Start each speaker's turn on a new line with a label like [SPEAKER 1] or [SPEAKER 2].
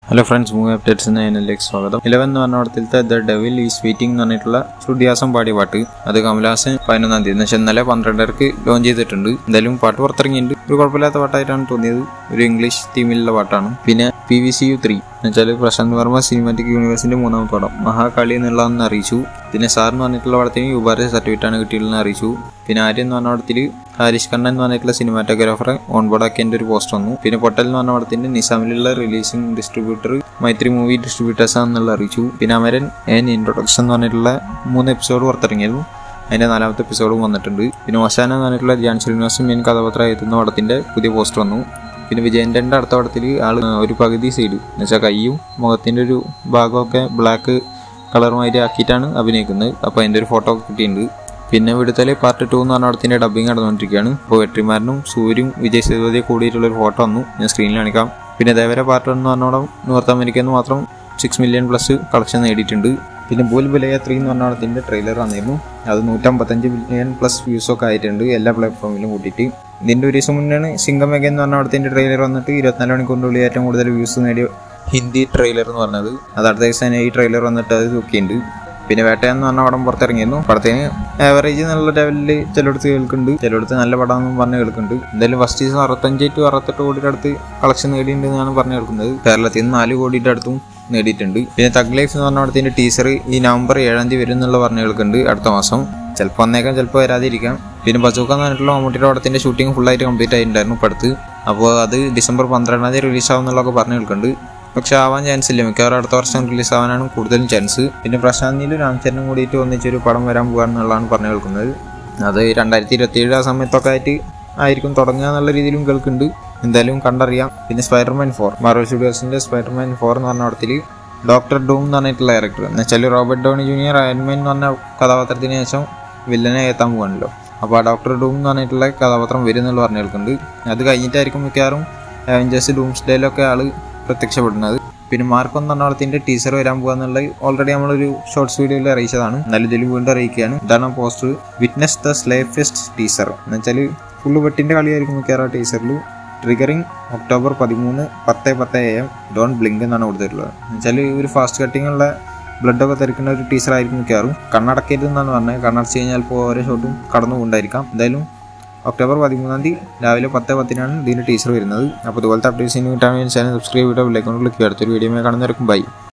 [SPEAKER 1] hello friends movie updates എന്നതിലേക്ക് സ്വാഗതം eleven എന്ന് പറഞ്ഞ പടത്തിലത്തെ ദ ഡെവിൽ ഈസ് വെയിറ്റിംഗ് എന്ന് പറഞ്ഞിട്ടുള്ള ശ്രുതിഹാസം പാടിയ പാട്ട് അത് കമലഹാസൻ പതിനൊന്നാം തീയതി എന്ന് വെച്ചാൽ ഇന്നലെ പന്ത്രണ്ടരക്ക് ലോഞ്ച് ചെയ്തിട്ടുണ്ട് എന്തായാലും പാട്ട് പുറത്തിറങ്ങിയിട്ടുണ്ട് ഒരു കുഴപ്പമില്ലാത്ത പാട്ടായിട്ടാണ് തോന്നിയത് ഒരു ഇംഗ്ലീഷ് തീമിലുള്ള പാട്ടാണ് പിന്നെ P V C U three എന്നുവെച്ചാൽ പ്രശാന്ത് വർമ്മ സിനിമാറ്റിക് യൂണിവേഴ്സിന്റെ മൂന്നാമത്തെ പടം മഹാകാളി എന്നുള്ളതെന്ന് അറിയിച്ചു പിന്നെ സാർ എന്ന് പറഞ്ഞിട്ടുള്ള പടത്തിന് യുബാര സർട്ടിഫിക്കറ്റ് ആണ് കിട്ടിയതെന്ന് അറിയിച്ചു പിന്നെ ആര്യ എന്ന് പറഞ്ഞ പടത്തിൽ ഹാരിഷ് കണ്ണൻ എന്ന് പറഞ്ഞിട്ടുള്ള സിനിമാറ്റോഗ്രാഫറെ ഓൺ ബോർഡ് ആക്കിയതിന്റെ ഒരു പോസ്റ്റ് വന്നു പിന്നെ പൊട്ടൽ എന്ന് പറഞ്ഞ പടത്തിന്റെ നിസാമിലുള്ള releasing distributor Mythri movie distributors ആണെന്നുള്ള അറിയിച്ചു പിന്നെ അമരൻ ആൻ ഇൻട്രൊഡക്ഷൻ എന്ന് പറഞ്ഞിട്ടുള്ള മൂന്ന് എപ്പിസോഡ് പുറത്തിറങ്ങിയിരുന്നു അതിന്റെ നാലാമത്തെ എപ്പിസോഡും വന്നിട്ടുണ്ട് പിന്നെ വശാന എന്ന് പറഞ്ഞിട്ടുള്ള ധ്യാൻ ശ്രീനിവാസും മെയിൻ കഥാപാത്രം എത്തുന്ന പടത്തിന്റെ പുതിയ പോസ്റ്റർ വന്നു പിന്നെ വിജയന്റെ അടുത്ത പടത്തിൽ ആള് ഒരു പകുതി സൈഡ് എന്ന് വെച്ചാൽ കൈയും മുഖത്തിന്റെ ഒരു ഭാഗമൊക്കെ ബ്ലാക്ക് കളറുമായിട്ട് ആക്കിയിട്ടാണ് അഭിനയിക്കുന്നത് അപ്പോൾ അതിന്റെ ഒരു ഫോട്ടോ കിട്ടിയിട്ടുണ്ട് പിന്നെ ഇവിടുത്തെ പാർട്ട് ടു എന്ന് പറഞ്ഞ പടത്തിന്റെ ഡബിങ് നടന്നുകൊണ്ടിരിക്കുകയാണ് അപ്പോൾ വെട്രിമാരനും സൂര്യയും വിജയ് സേതുപതിയെ കൂടിയിട്ടുള്ള ഒരു ഫോട്ടോ വന്നു ഞാൻ സ്ക്രീനിൽ കാണിക്കാം പിന്നെ ദേവര പാർട്ട് വൺ എന്ന് പറഞ്ഞ പടം നോർത്ത് അമേരിക്കയിൽ നിന്ന് മാത്രം സിക്സ് മില്യൺ പ്ലസ് കളക്ഷൻ നേടിയിട്ടുണ്ട് പിന്നെ ബോൽ ബുലയ ത്രീ എന്ന് പറഞ്ഞ പടത്തിന്റെ ട്രെയിലർ വന്നിരുന്നു അത് നൂറ്റമ്പത്തഞ്ച് മില്യൺ പ്ലസ് വ്യൂസ് ഒക്കെ ആയിട്ടുണ്ട് എല്ലാ പ്ലാറ്റ്ഫോമിലും കൂട്ടിയിട്ട് ഇതിന്റെ ഒരു ദിവസം മുന്നാണ് സിംഗമേഗ എന്ന് പറഞ്ഞ പടത്തിന്റെ ട്രെയിലർ വന്നിട്ട് ഇരുപത്തിനാല് മണിക്കൂറിനുള്ളിൽ ഏറ്റവും കൂടുതൽ വ്യൂസ് നേടിയ ഹിന്ദി ട്രെയിലർ എന്ന് പറഞ്ഞത് അത് അടുത്ത ദിവസം തന്നെ ഈ ട്രെയിലർ വന്നിട്ട് അത് തൂക്കിയിട്ടുണ്ട് പിന്നെ വേട്ടയം എന്ന് പറഞ്ഞ പടം പുറത്തിറങ്ങിയിരുന്നു പടത്തിന് ആവറേജ് നല്ല ലെവലിൽ ചിലയിടത്ത് കേൾക്കുന്നുണ്ട് ചിലയിടത്ത് നല്ല പടമെന്നും പറഞ്ഞ് കേൾക്കുന്നുണ്ട് എന്തായാലും ഫസ്റ്റ് സീസൺ അറുപത്തഞ്ച് ടു അറുപത്തെട്ട് കോടിയുടെ അടുത്ത് കളക്ഷൻ നേടിയിട്ടുണ്ടെന്നാണ് പറഞ്ഞു കേൾക്കുന്നത് കേരളത്തിൽ നിന്ന് നാല് കോടിയുടെ അടുത്തും നേടിയിട്ടുണ്ട് പിന്നെ തഗ് ലൈഫ് എന്ന് പറഞ്ഞ പടത്തിന്റെ ടീസർ ഈ നവംബർ ഏഴാം തീയതി വരും എന്നുള്ള പറഞ്ഞു കേൾക്കുന്നുണ്ട് അടുത്ത മാസം ചിലപ്പോൾ വന്നേക്കാം ചിലപ്പോൾ വരാതിരിക്കാം പിന്നെ ബസൂക്ക എന്ന് പറഞ്ഞിട്ടുള്ള മമ്മൂട്ടിയുടെ പടത്തിന്റെ ഷൂട്ടിംഗ് ഫുള്ളായിട്ട് കംപ്ലീറ്റ് ആയിട്ടുണ്ടായിരുന്നു ഇപ്പം അടുത്ത് അപ്പോൾ അത് ഡിസംബർ പന്ത്രണ്ടാം തീയതി റിലീസ് ആവുന്നുള്ളതൊക്കെ പറഞ്ഞു കേൾക്കുന്നുണ്ട് പക്ഷെ ആവാൻ ചാൻസ് ഇല്ല മിക്കവാറും അടുത്ത വർഷം റിലീസ് ആവാനാണ് കൂടുതലും ചാൻസ് പിന്നെ പ്രശാന്ത് നീലും രാംചരനും കൂടിയിട്ട് ഒന്നിച്ചൊരു പടം വരാൻ പോകാന്നുള്ളതാണ് പറഞ്ഞു കേൾക്കുന്നത് അത് രണ്ടായിരത്തി ഇരുപത്തി ഏഴ് ആ സമയത്തൊക്കെ ആയിട്ട് ആയിരിക്കും തുടങ്ങുക എന്നുള്ള രീതിയിലും കേൾക്കുന്നുണ്ട് എന്തായാലും കണ്ടറിയാം പിന്നെ സ്പൈഡർമാൻ ഫോർ മാർവൽ സ്റ്റുഡിയോസിന്റെ സ്പൈഡർമാൻ ഫോർ എന്ന് പറഞ്ഞ പടത്തിൽ ഡോക്ടർ ഡൂം എന്ന് പറഞ്ഞിട്ടുള്ള ക്യാരക്ടർ എന്ന് വെച്ചാൽ റോബർട്ട് ഡോണി ജൂനിയർ അയൺമാൻ എന്ന് പറഞ്ഞ കഥാപാത്രത്തിന് ശേഷം വില്ലനെ എത്താൻ പോകാണല്ലോ അപ്പോൾ ആ ഡോക്ടർ ഡൂം എന്ന് പറഞ്ഞിട്ടുള്ള കഥാപാത്രം വരും എന്നുള്ള പറഞ്ഞു കേൾക്കുന്നുണ്ട് അത് കഴിഞ്ഞിട്ടായിരിക്കും മിക്കവാറും അവഞ്ചേഴ്സ് ഡൂംസ് ഡേയിലൊക്കെ ആള് പ്രത്യക്ഷപ്പെടുന്നത് പിന്നെ മാർക്ക് ഒന്ന് എറണാകുളത്തിന്റെ ടീച്ചർ വരാൻ പോകാന്നുള്ളത് ഓൾറെഡി നമ്മളൊരു ഷോർട്സ് വീഡിയോയിൽ അറിയിച്ചതാണ് എന്നാലും ഇതിൽ വീണ്ടും അറിയിക്കുകയാണ് ഇതാണ് poster witness the slave fest teacher എന്ന് വെച്ചാൽ ഫുള്ള് വെട്ടിന്റെ കളിയായിരിക്കും മിക്കവാറും ടീച്ചറിൽ ട്രിഗറിങ് ഒക്ടോബർ പതിമൂന്ന് പത്ത് പത്ത് എ എം ഡോൺ ബ്ലിങ്ക് എന്നാണ് കൊടുത്തിട്ടുള്ളത് എന്നുവെച്ചാൽ ഒരു ഫാസ്റ്റ് കട്ടിംഗ് ഉള്ള ബ്ലഡൊക്കെ തെറിക്കുന്ന ഒരു ടീച്ചർ ആയിരിക്കും മിക്കവാറും കണ്ണടക്കരുത് എന്നാണ് പറഞ്ഞത് കണ്ണടച്ച് കഴിഞ്ഞാൽ ഇപ്പോൾ ഓരോ ഷോട്ടും കടന്നു കൊണ്ടായിരിക്കാം എന്തായാലും ഒക്ടോബർ പതിമൂന്നാം തീയതി രാവിലെ പത്ത് പത്തിനാണ് ഇതിൻ്റെ ടീച്ചർ വരുന്നത് അപ്പോൾ ഇതുപോലത്തെ അപ്ഡേറ്റ്സിന് കിട്ടാൻ വേണ്ടി ചാനൽ സബ്സ്ക്രൈബ് ചെയ്താൽ വിളിക്കൊണ്ട് ക്ലിക്ക് അടുത്തൊരു വീഡിയോ കാണുന്നവർക്കും ബൈ